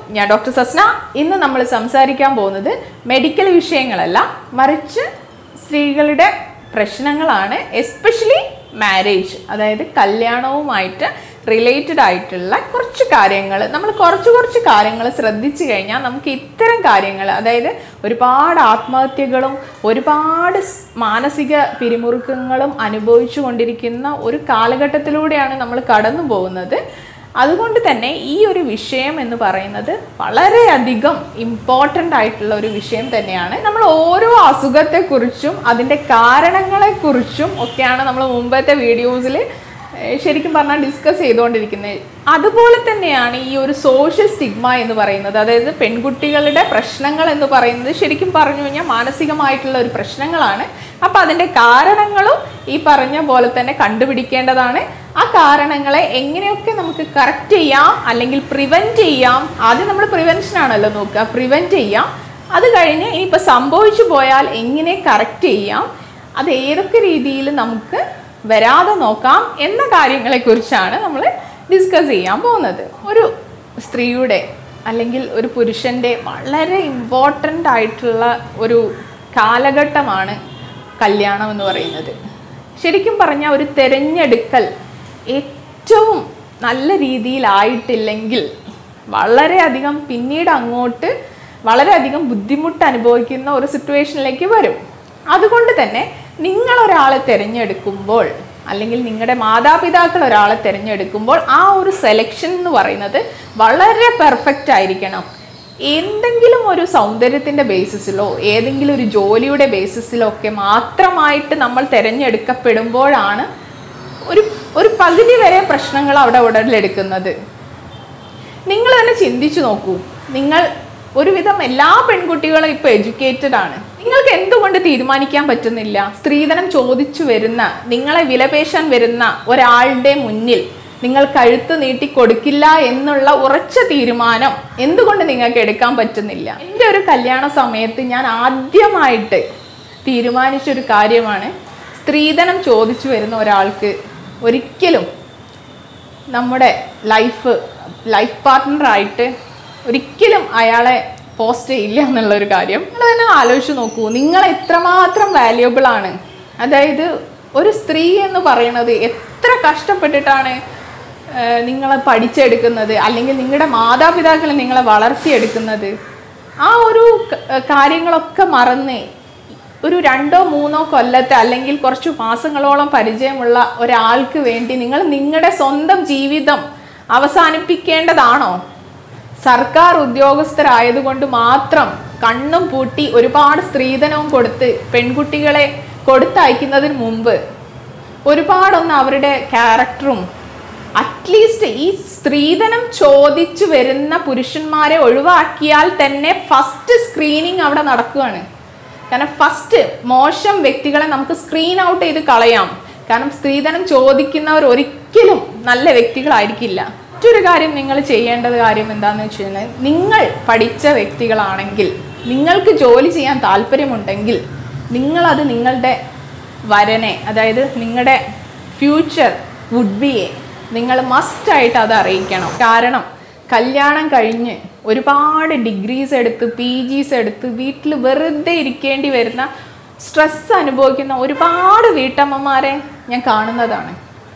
ഞാൻ ഡോക്ടർ സസ്ന ഇന്ന് നമ്മൾ സംസാരിക്കാൻ പോകുന്നത് മെഡിക്കൽ വിഷയങ്ങളല്ല മറിച്ച് സ്ത്രീകളുടെ പ്രശ്നങ്ങളാണ് എസ്പെഷ്യലി മാരേജ് അതായത് കല്യാണവുമായിട്ട് റിലേറ്റഡ് ആയിട്ടുള്ള കുറച്ച് കാര്യങ്ങൾ നമ്മൾ കുറച്ച് കുറച്ച് കാര്യങ്ങൾ ശ്രദ്ധിച്ചു കഴിഞ്ഞാൽ നമുക്ക് ഇത്തരം കാര്യങ്ങൾ അതായത് ഒരുപാട് ആത്മഹത്യകളും ഒരുപാട് സ് മാനസിക പിരിമുറുക്കങ്ങളും അനുഭവിച്ചു കൊണ്ടിരിക്കുന്ന ഒരു കാലഘട്ടത്തിലൂടെയാണ് നമ്മൾ കടന്നു പോകുന്നത് അതുകൊണ്ട് തന്നെ ഈ ഒരു വിഷയം എന്ന് പറയുന്നത് വളരെയധികം ഇമ്പോർട്ടൻ്റ് ആയിട്ടുള്ള ഒരു വിഷയം തന്നെയാണ് നമ്മൾ ഓരോ അസുഖത്തെക്കുറിച്ചും അതിൻ്റെ കാരണങ്ങളെക്കുറിച്ചും ഒക്കെയാണ് നമ്മൾ മുമ്പത്തെ വീഡിയോസിൽ ശരിക്കും പറഞ്ഞാൽ ഡിസ്കസ് ചെയ്തുകൊണ്ടിരിക്കുന്നത് അതുപോലെ തന്നെയാണ് ഈ ഒരു സോഷ്യൽ സ്റ്റിഗ്മ എന്ന് പറയുന്നത് അതായത് പെൺകുട്ടികളുടെ പ്രശ്നങ്ങൾ എന്ന് പറയുന്നത് ശരിക്കും പറഞ്ഞു കഴിഞ്ഞാൽ മാനസികമായിട്ടുള്ള ഒരു പ്രശ്നങ്ങളാണ് അപ്പം അതിൻ്റെ കാരണങ്ങളും ഈ പറഞ്ഞ പോലെ തന്നെ കണ്ടുപിടിക്കേണ്ടതാണ് ആ കാരണങ്ങളെ എങ്ങനെയൊക്കെ നമുക്ക് കറക്റ്റ് ചെയ്യാം അല്ലെങ്കിൽ പ്രിവെൻറ്റ് ചെയ്യാം ആദ്യം നമ്മൾ പ്രിവെൻഷൻ ആണല്ലോ നോക്കുക പ്രിവെൻറ്റ് ചെയ്യാം അത് കഴിഞ്ഞ് ഇനിയിപ്പോൾ സംഭവിച്ചു പോയാൽ എങ്ങനെ കറക്റ്റ് ചെയ്യാം അത് ഏതൊക്കെ രീതിയിൽ നമുക്ക് വരാതെ നോക്കാം എന്ന കാര്യങ്ങളെക്കുറിച്ചാണ് നമ്മൾ ഡിസ്കസ് ചെയ്യാൻ പോകുന്നത് ഒരു സ്ത്രീയുടെ അല്ലെങ്കിൽ ഒരു പുരുഷൻ്റെ വളരെ ഇമ്പോർട്ടൻ്റ് ആയിട്ടുള്ള ഒരു കാലഘട്ടമാണ് കല്യാണം എന്ന് പറയുന്നത് ശരിക്കും പറഞ്ഞാൽ ഒരു തിരഞ്ഞെടുക്കൽ ഏറ്റവും നല്ല രീതിയിലായിട്ടില്ലെങ്കിൽ വളരെയധികം പിന്നീട് അങ്ങോട്ട് വളരെയധികം ബുദ്ധിമുട്ട് അനുഭവിക്കുന്ന ഒരു സിറ്റുവേഷനിലേക്ക് വരും അതുകൊണ്ട് തന്നെ നിങ്ങൾ ഒരാളെ തിരഞ്ഞെടുക്കുമ്പോൾ അല്ലെങ്കിൽ നിങ്ങളുടെ മാതാപിതാക്കൾ ഒരാളെ തിരഞ്ഞെടുക്കുമ്പോൾ ആ ഒരു സെലക്ഷൻ എന്ന് പറയുന്നത് വളരെ പെർഫെക്റ്റ് ആയിരിക്കണം എന്തെങ്കിലും ഒരു സൗന്ദര്യത്തിൻ്റെ ബേസിസിലോ ഏതെങ്കിലും ഒരു ജോലിയുടെ ബേസിസിലോ ഒക്കെ മാത്രമായിട്ട് നമ്മൾ തിരഞ്ഞെടുക്കപ്പെടുമ്പോഴാണ് ഒരു ഒരു പകുതി വരെ പ്രശ്നങ്ങൾ അവിടെ ഉടലെടുക്കുന്നത് നിങ്ങൾ തന്നെ ചിന്തിച്ചു നോക്കൂ നിങ്ങൾ ഒരുവിധം എല്ലാ പെൺകുട്ടികളും ഇപ്പോൾ എഡ്യൂക്കേറ്റഡ് ആണ് നിങ്ങൾക്ക് എന്തുകൊണ്ട് തീരുമാനിക്കാൻ പറ്റുന്നില്ല സ്ത്രീധനം ചോദിച്ചു വരുന്ന നിങ്ങളെ വിലപേശാൻ വരുന്ന ഒരാളുടെ മുന്നിൽ നിങ്ങൾ കഴുത്ത് നീട്ടി കൊടുക്കില്ല എന്നുള്ള ഉറച്ച തീരുമാനം എന്തുകൊണ്ട് നിങ്ങൾക്ക് എടുക്കാൻ പറ്റുന്നില്ല എൻ്റെ ഒരു കല്യാണ സമയത്ത് ഞാൻ ആദ്യമായിട്ട് തീരുമാനിച്ചൊരു കാര്യമാണ് സ്ത്രീധനം ചോദിച്ചു വരുന്ന ഒരാൾക്ക് ഒരിക്കലും നമ്മുടെ ലൈഫ് ലൈഫ് പാർട്ട്ണറായിട്ട് ഒരിക്കലും അയാളെ പോസ്റ്റ് ചെയ്യില്ല എന്നുള്ള ഒരു കാര്യം നിങ്ങൾ തന്നെ ആലോചിച്ച് നോക്കൂ നിങ്ങൾ എത്രമാത്രം വാല്യുബിൾ ആണ് അതായത് ഒരു സ്ത്രീ എന്ന് പറയുന്നത് എത്ര കഷ്ടപ്പെട്ടിട്ടാണ് ഏഹ്, നിങ്ങളെ പഠിച്ചെടുക്കുന്നത് അല്ലെങ്കിൽ നിങ്ങളുടെ മാതാപിതാക്കൾ നിങ്ങളെ വളർത്തിയെടുക്കുന്നത് ആ ഒരു ക- കാര്യങ്ങളൊക്കെ മറന്ന് ഒരു രണ്ടോ മൂന്നോ കൊല്ലത്തെ അല്ലെങ്കിൽ കുറച്ച് മാസങ്ങളോളം പരിചയമുള്ള ഒരാൾക്ക് വേണ്ടി നിങ്ങൾ നിങ്ങളുടെ സ്വന്തം ജീവിതം അവസാനിപ്പിക്കേണ്ടതാണോ സർക്കാർ ഉദ്യോഗസ്ഥരായതുകൊണ്ട് മാത്രം കണ്ണും പൂട്ടി ഒരുപാട് സ്ത്രീധനവും കൊടുത്ത് പെൺകുട്ടികളെ കൊടുത്തയക്കുന്നതിന് മുമ്പ് ഒരുപാടൊന്ന് അവരുടെ ക്യാരക്ടറും അറ്റ്ലീസ്റ്റ് ഈ സ്ത്രീധനം ചോദിച്ചു വരുന്ന പുരുഷന്മാരെ ഒഴിവാക്കിയാൽ തന്നെ ഫസ്റ്റ് സ്ക്രീനിങ് അവിടെ നടക്കുകയാണ് കാരണം ഫസ്റ്റ് മോശം വ്യക്തികളെ നമുക്ക് സ്ക്രീൻ ഔട്ട് ചെയ്ത് കളയാം കാരണം സ്ത്രീധനം ചോദിക്കുന്നവർ ഒരിക്കലും നല്ല വ്യക്തികളായിരിക്കില്ല മറ്റൊരു കാര്യം നിങ്ങൾ ചെയ്യേണ്ടത് കാര്യം എന്താണെന്ന് വെച്ച് കഴിഞ്ഞാൽ നിങ്ങൾ പഠിച്ച വ്യക്തികളാണെങ്കിൽ നിങ്ങൾക്ക് ജോലി ചെയ്യാൻ താല്പര്യമുണ്ടെങ്കിൽ നിങ്ങളത് നിങ്ങളുടെ വരനെ അതായത് നിങ്ങളുടെ ഫ്യൂച്ചർ വുഡ് ബിയെ നിങ്ങൾ മസ്റ്റായിട്ട് അത് അറിയിക്കണം കാരണം കല്യാണം കഴിഞ്ഞ് ഒരുപാട് ഡിഗ്രീസ് എടുത്ത് പി ജിസ് എടുത്ത് വീട്ടിൽ വെറുതെ ഇരിക്കേണ്ടി വരുന്ന സ്ട്രെസ് അനുഭവിക്കുന്ന ഒരുപാട് വീട്ടമ്മമാരെ ഞാൻ കാണുന്നതാണ്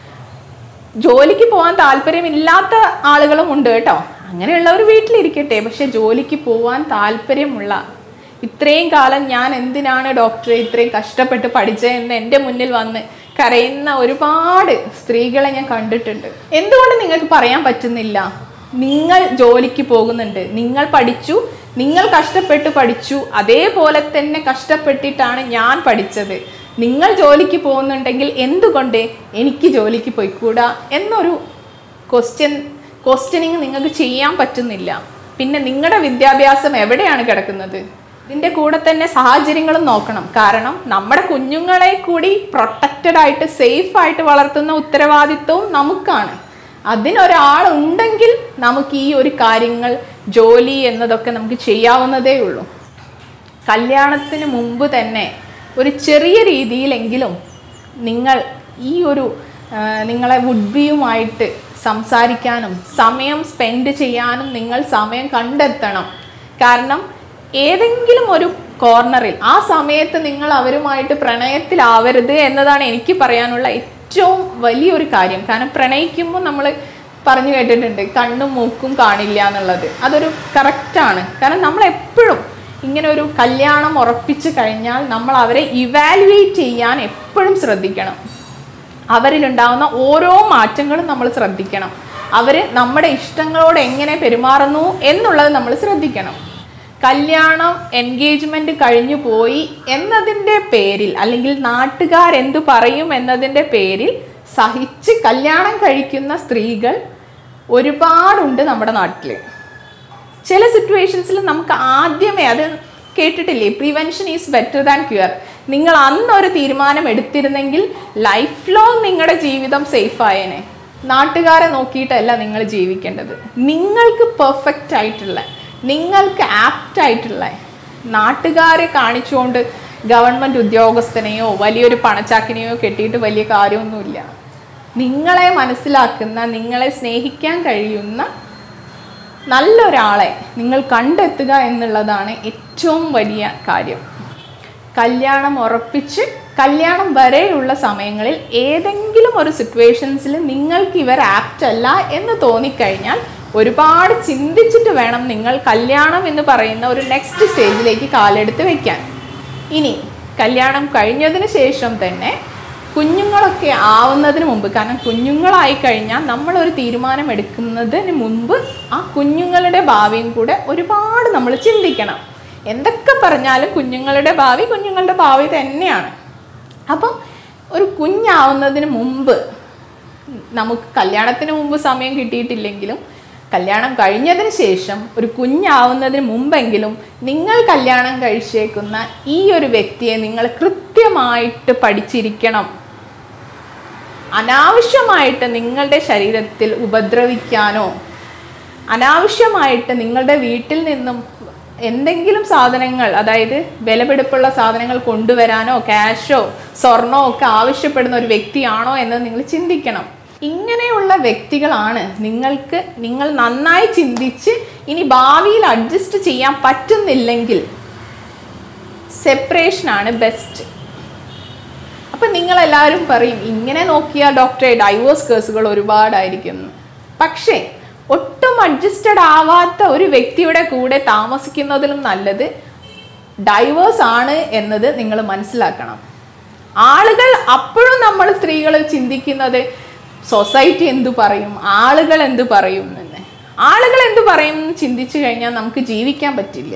ജോലിക്ക് പോകാൻ താല്പര്യമില്ലാത്ത ആളുകളും ഉണ്ട് കേട്ടോ അങ്ങനെയുള്ളവർ വീട്ടിലിരിക്കട്ടെ പക്ഷെ ജോലിക്ക് പോകാൻ താല്പര്യമുള്ള ഇത്രയും കാലം ഞാൻ എന്തിനാണ് ഡോക്ടറെ ഇത്രയും കഷ്ടപ്പെട്ട് പഠിച്ചതെന്ന് എൻ്റെ മുന്നിൽ വന്ന് കരയുന്ന ഒരുപാട് സ്ത്രീകളെ ഞാൻ കണ്ടിട്ടുണ്ട് എന്തുകൊണ്ട് നിങ്ങൾക്ക് പറയാൻ പറ്റുന്നില്ല നിങ്ങൾ ജോലിക്ക് പോകുന്നുണ്ട് നിങ്ങൾ പഠിച്ചു നിങ്ങൾ കഷ്ടപ്പെട്ട് പഠിച്ചു അതേപോലെ തന്നെ കഷ്ടപ്പെട്ടിട്ടാണ് ഞാൻ പഠിച്ചത് നിങ്ങൾ ജോലിക്ക് പോകുന്നുണ്ടെങ്കിൽ എന്തുകൊണ്ട് എനിക്ക് ജോലിക്ക് പോയിക്കൂടാ എന്നൊരു ക്വസ്റ്റ്യൻ ക്വസ്റ്റ്യനിങ് നിങ്ങൾക്ക് ചെയ്യാൻ പറ്റുന്നില്ല പിന്നെ നിങ്ങളുടെ വിദ്യാഭ്യാസം എവിടെയാണ് കിടക്കുന്നത് ഇതിൻ്റെ കൂടെ തന്നെ സാഹചര്യങ്ങളും നോക്കണം കാരണം നമ്മുടെ കുഞ്ഞുങ്ങളെ കൂടി പ്രൊട്ടക്റ്റഡ് ആയിട്ട് സേഫ് ആയിട്ട് വളർത്തുന്ന ഉത്തരവാദിത്വവും നമുക്കാണ് അതിനൊരാളുണ്ടെങ്കിൽ നമുക്ക് ഈ ഒരു കാര്യങ്ങൾ ജോലി എന്നതൊക്കെ നമുക്ക് ചെയ്യാവുന്നതേ ഉള്ളൂ കല്യാണത്തിന് മുമ്പ് തന്നെ ഒരു ചെറിയ രീതിയിലെങ്കിലും നിങ്ങൾ ഈ ഒരു ആ, നിങ്ങളെ വുഡ്ബിയുമായിട്ട് സംസാരിക്കാനും സമയം സ്പെൻഡ് ചെയ്യാനും നിങ്ങൾ സമയം കണ്ടെത്തണം കാരണം ഏതെങ്കിലും ഒരു കോർണറിൽ ആ സമയത്ത് നിങ്ങൾ അവരുമായിട്ട് പ്രണയത്തിലാവരുത് എന്നതാണ് എനിക്ക് പറയാനുള്ള ഏറ്റവും വലിയൊരു കാര്യം കാരണം പ്രണയിക്കുമ്പോൾ നമ്മൾ പറഞ്ഞു കേട്ടിട്ടുണ്ട് കണ്ണും മൂക്കും കാണില്ല എന്നുള്ളത് അതൊരു കറക്റ്റാണ് കാരണം നമ്മൾ എപ്പോഴും ഇങ്ങനെ ഒരു കല്യാണം ഉറപ്പിച്ചു കഴിഞ്ഞാൽ നമ്മൾ അവരെ ഇവാലുവേറ്റ് ചെയ്യാൻ എപ്പോഴും ശ്രദ്ധിക്കണം അവരിലുണ്ടാവുന്ന ഓരോ മാറ്റങ്ങളും നമ്മൾ ശ്രദ്ധിക്കണം അവർ നമ്മുടെ ഇഷ്ടങ്ങളോട് എങ്ങനെ പെരുമാറുന്നു എന്നുള്ളത് നമ്മൾ ശ്രദ്ധിക്കണം കല്യാണം എൻഗേജ്മെന്റ് കഴിഞ്ഞു പോയി എന്നതിൻ്റെ പേരിൽ അല്ലെങ്കിൽ നാട്ടുകാർ എന്തു പറയും എന്നതിൻ്റെ പേരിൽ സഹിച്ച് കല്യാണം കഴിക്കുന്ന സ്ത്രീകൾ ഒരുപാടുണ്ട് നമ്മുടെ നാട്ടിൽ ചില സിറ്റുവേഷൻസിൽ നമുക്ക് ആദ്യമേ അത് കേട്ടിട്ടില്ലേ prevention is better than cure നിങ്ങൾ അന്ന് ഒരു തീരുമാനം എടുത്തിരുന്നെങ്കിൽ ലൈഫ് ലോങ് നിങ്ങളുടെ ജീവിതം സേഫ് ആയേനെ നാട്ടുകാരെ നോക്കിയിട്ടല്ല നിങ്ങൾ ജീവിക്കേണ്ടത് നിങ്ങൾക്ക് പെർഫെക്റ്റ് ആയിട്ടുള്ള നിങ്ങൾക്ക് ആപ്റ്റ് ആയിട്ടുള്ള നാട്ടുകാരെ കാണിച്ചുകൊണ്ട് ഗവൺമെൻറ് ഉദ്യോഗസ്ഥനെയോ വലിയൊരു പണച്ചാക്കിനെയോ കെട്ടിയിട്ട് വലിയ കാര്യമൊന്നുമില്ല നിങ്ങളെ മനസ്സിലാക്കുന്ന നിങ്ങളെ സ്നേഹിക്കാൻ കഴിയുന്ന നല്ലൊരാളെ നിങ്ങൾ കണ്ടെത്തുക എന്നുള്ളതാണ് ഏറ്റവും വലിയ കാര്യം കല്യാണം ഉറപ്പിച്ച് കല്യാണം വരെയുള്ള സമയങ്ങളിൽ ഏതെങ്കിലും ഒരു സിറ്റുവേഷൻസിൽ നിങ്ങൾക്ക് ഇവർ ആപ്റ്റ് അല്ല എന്ന് തോന്നിക്കഴിഞ്ഞാൽ ഒരുപാട് ചിന്തിച്ചിട്ട് വേണം നിങ്ങൾ കല്യാണം എന്ന് പറയുന്ന ഒരു നെക്സ്റ്റ് സ്റ്റേജിലേക്ക് കാലെടുത്ത് വെക്കാൻ ഇനി കല്യാണം കഴിഞ്ഞതിന് ശേഷം തന്നെ കുഞ്ഞുങ്ങളൊക്കെ ആവുന്നതിന് മുമ്പ് കാരണം കുഞ്ഞുങ്ങളായി കഴിഞ്ഞാൽ നമ്മളൊരു തീരുമാനം എടുക്കുന്നതിന് മുമ്പ് ആ കുഞ്ഞുങ്ങളുടെ ഭാവിയും കൂടെ ഒരുപാട് നമ്മൾ ചിന്തിക്കണം എന്തൊക്കെ പറഞ്ഞാലും കുഞ്ഞുങ്ങളുടെ ഭാവി കുഞ്ഞുങ്ങളുടെ ഭാവി തന്നെയാണ് അപ്പം ഒരു കുഞ്ഞാവുന്നതിന് മുമ്പ് നമുക്ക് കല്യാണത്തിന് മുമ്പ് സമയം കിട്ടിയിട്ടില്ലെങ്കിലും കല്യാണം കഴിഞ്ഞതിന് ശേഷം ഒരു കുഞ്ഞാവുന്നതിന് മുമ്പെങ്കിലും നിങ്ങൾ കല്യാണം കഴിച്ചേക്കുന്ന ഈ ഒരു വ്യക്തിയെ നിങ്ങൾ കൃത്യമായിട്ട് പഠിച്ചിരിക്കണം അനാവശ്യമായിട്ട് നിങ്ങളുടെ ശരീരത്തിൽ ഉപദ്രവിക്കാനോ അനാവശ്യമായിട്ട് നിങ്ങളുടെ വീട്ടിൽ നിന്നും എന്തെങ്കിലും സാധനങ്ങൾ അതായത് വിലപിടിപ്പുള്ള സാധനങ്ങൾ കൊണ്ടുവരാനോ ക്യാഷോ സ്വർണോ ഒക്കെ ആവശ്യപ്പെടുന്ന ഒരു വ്യക്തിയാണോ എന്ന് നിങ്ങൾ ചിന്തിക്കണം ഇങ്ങനെയുള്ള വ്യക്തികളാണ് നിങ്ങൾക്ക് നിങ്ങൾ നന്നായി ചിന്തിച്ച് ഇനി ഭാവിയിൽ അഡ്ജസ്റ്റ് ചെയ്യാൻ പറ്റുന്നില്ലെങ്കിൽ സെപ്പറേഷനാണ് ബെസ്റ്റ് അപ്പം നിങ്ങളെല്ലാവരും പറയും ഇങ്ങനെ നോക്കിയാൽ ഡോക്ടറെ ഡൈവോഴ്സ് കേസുകൾ ഒരുപാടായിരിക്കും എന്ന്. പക്ഷേ ഒട്ടും അഡ്ജസ്റ്റഡ് ആവാത്ത ഒരു വ്യക്തിയുടെ കൂടെ താമസിക്കുന്നതിലും നല്ലത് ഡൈവേഴ്സ് ആണ് എന്നത് നിങ്ങൾ മനസ്സിലാക്കണം ആളുകൾ അപ്പോഴും നമ്മൾ സ്ത്രീകൾ ചിന്തിക്കുന്നത് സൊസൈറ്റി എന്തു പറയും ആളുകൾ എന്തു പറയും എന്ന് ആളുകൾ എന്തു പറയും എന്ന് ചിന്തിച്ചു കഴിഞ്ഞാൽ നമുക്ക് ജീവിക്കാൻ പറ്റില്ല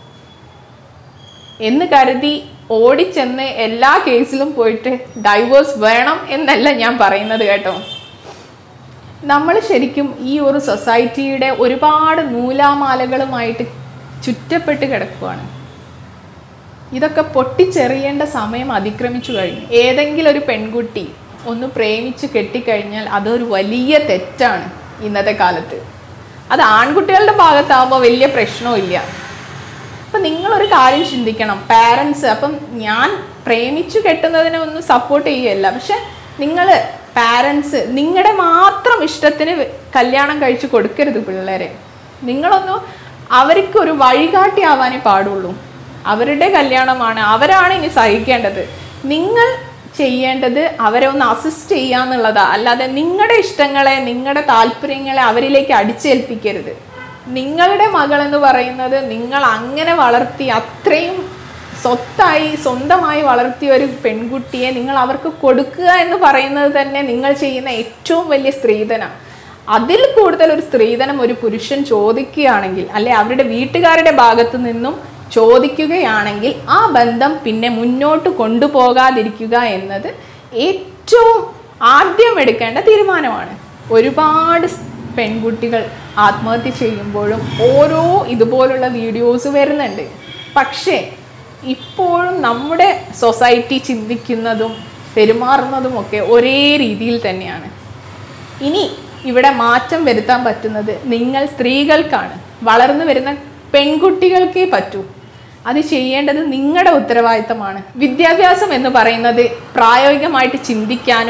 എന്ന് കരുതി ഓടിച്ചെന്ന് എല്ലാ കേസിലും പോയിട്ട് ഡൈവേഴ്സ് വേണം എന്നല്ല ഞാൻ പറയുന്നത് കേട്ടോ നമ്മൾ ശരിക്കും ഈ ഒരു സൊസൈറ്റിയുടെ ഒരുപാട് നൂലാമാലകളുമായിട്ട് ചുറ്റപ്പെട്ട് കിടക്കുവാണ് ഇതൊക്കെ പൊട്ടിച്ചെറിയേണ്ട സമയം അതിക്രമിച്ചു കഴിഞ്ഞു ഏതെങ്കിലും ഒരു പെൺകുട്ടി ഒന്ന് പ്രേമിച്ച് കെട്ടിക്കഴിഞ്ഞാൽ അതൊരു വലിയ തെറ്റാണ് ഇന്നത്തെ കാലത്ത് അത് ആൺകുട്ടികളുടെ ഭാഗത്താകുമ്പോൾ വലിയ പ്രശ്നമില്ല അപ്പം നിങ്ങളൊരു കാര്യം ചിന്തിക്കണം പാരൻസ് അപ്പം ഞാൻ പ്രേമിച്ചു കെട്ടുന്നതിനെ ഒന്നും സപ്പോർട്ട് ചെയ്യുകയല്ല പക്ഷെ നിങ്ങൾ പാരൻസ് നിങ്ങളുടെ മാത്രം ഇഷ്ടത്തിന് കല്യാണം കഴിച്ച് കൊടുക്കരുത് പിള്ളേരെ നിങ്ങളൊന്ന് അവർക്ക് ഒരു വഴികാട്ടി ആവാനേ പാടുള്ളൂ അവരുടെ കല്യാണമാണ് അവരാണ് ഇനി സഹിക്കേണ്ടത് നിങ്ങൾ ചെയ്യേണ്ടത് അവരെ ഒന്ന് അസിസ്റ്റ് ചെയ്യാന്നുള്ളതാ അല്ലാതെ നിങ്ങളുടെ ഇഷ്ടങ്ങളെ നിങ്ങളുടെ താല്പര്യങ്ങളെ അവരിലേക്ക് അടിച്ചേൽപ്പിക്കരുത് നിങ്ങളുടെ മകൾ എന്ന് പറയുന്നത് നിങ്ങൾ അങ്ങനെ വളർത്തി അത്രയും സ്വത്തായി സ്വന്തമായി വളർത്തിയ ഒരു പെൺകുട്ടിയെ നിങ്ങൾ അവർക്ക് കൊടുക്കുക എന്ന് പറയുന്നത് തന്നെ നിങ്ങൾ ചെയ്യുന്ന ഏറ്റവും വലിയ സ്ത്രീധന അതിൽ കൂടുതൽ ഒരു സ്ത്രീധനം ഒരു പുരുഷൻ ചോദിക്കുകയാണെങ്കിൽ അല്ലെ അവരുടെ വീട്ടുകാരുടെ ഭാഗത്തു നിന്നും ചോദിക്കുകയാണെങ്കിൽ ആ ബന്ധം പിന്നെ മുന്നോട്ട് കൊണ്ടുപോകാതിരിക്കുക എന്നത് ഏറ്റവും ആദ്യം എടുക്കേണ്ട തീരുമാനമാണ് ഒരുപാട് സ് പെൺകുട്ടികൾ ആത്മഹത്യ ചെയ്യുമ്പോഴും ഓരോ ഇതുപോലുള്ള വീഡിയോസ് വരുന്നുണ്ട് പക്ഷേ ഇപ്പോഴും നമ്മുടെ സൊസൈറ്റി ചിന്തിക്കുന്നതും പെരുമാറുന്നതുമൊക്കെ ഒരേ രീതിയിൽ തന്നെയാണ് ഇനി ഇവിടെ മാറ്റം വരുത്താൻ പറ്റുന്നത് നിങ്ങൾ സ്ത്രീകൾക്കാണ് വളർന്നു വരുന്ന പെൺകുട്ടികൾക്കേ പറ്റൂ അത് ചെയ്യേണ്ടത് നിങ്ങളുടെ ഉത്തരവാദിത്തമാണ് വിദ്യാഭ്യാസം എന്ന് പറയുന്നത് പ്രായോഗികമായിട്ട് ചിന്തിക്കാനും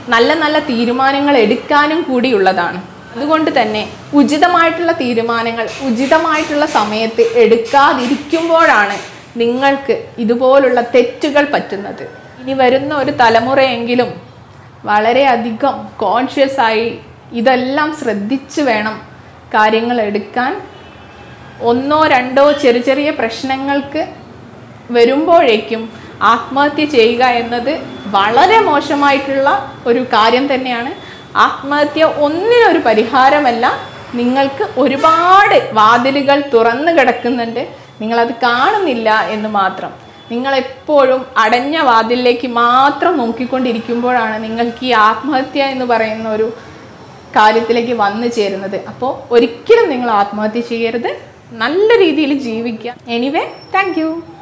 നല്ല നല്ല തീരുമാനങ്ങൾ എടുക്കാനും കൂടിയുള്ളതാണ് അതുകൊണ്ട് തന്നെ ഉചിതമായിട്ടുള്ള തീരുമാനങ്ങൾ ഉചിതമായിട്ടുള്ള സമയത്ത് എടുക്കാതിരിക്കുമ്പോഴാണ് നിങ്ങൾക്ക് ഇതുപോലുള്ള തെറ്റുകൾ പറ്റുന്നത് ഇനി വരുന്ന ഒരു തലമുറയെങ്കിലും വളരെയധികം കോൺഷ്യസ് ആയി ഇതെല്ലാം ശ്രദ്ധിച്ച് വേണം കാര്യങ്ങൾ എടുക്കാൻ ഒന്നോ രണ്ടോ ചെറിയ ചെറിയ പ്രശ്നങ്ങൾക്ക് വരുമ്പോഴേക്കും ആത്മഹത്യ ചെയ്യുക എന്നത് വളരെ മോശമായിട്ടുള്ള ഒരു കാര്യം തന്നെയാണ് ആത്മഹത്യ ഒന്നിനൊരു പരിഹാരമല്ല നിങ്ങൾക്ക് ഒരുപാട് വാതിലുകൾ തുറന്നു കിടക്കുന്നുണ്ട് നിങ്ങളത് കാണുന്നില്ല എന്ന് മാത്രം നിങ്ങൾ എപ്പോഴും അടഞ്ഞ വാതിലിലേക്ക് മാത്രം നോക്കിക്കൊണ്ടിരിക്കുമ്പോഴാണ് നിങ്ങൾക്ക് ഈ ആത്മഹത്യ എന്ന് പറയുന്ന ഒരു കാര്യത്തിലേക്ക് വന്നു ചേരുന്നത് അപ്പോൾ ഒരിക്കലും നിങ്ങൾ ആത്മഹത്യ ചെയ്യരുത് നല്ല രീതിയിൽ ജീവിക്കുക എനിവേ താങ്ക്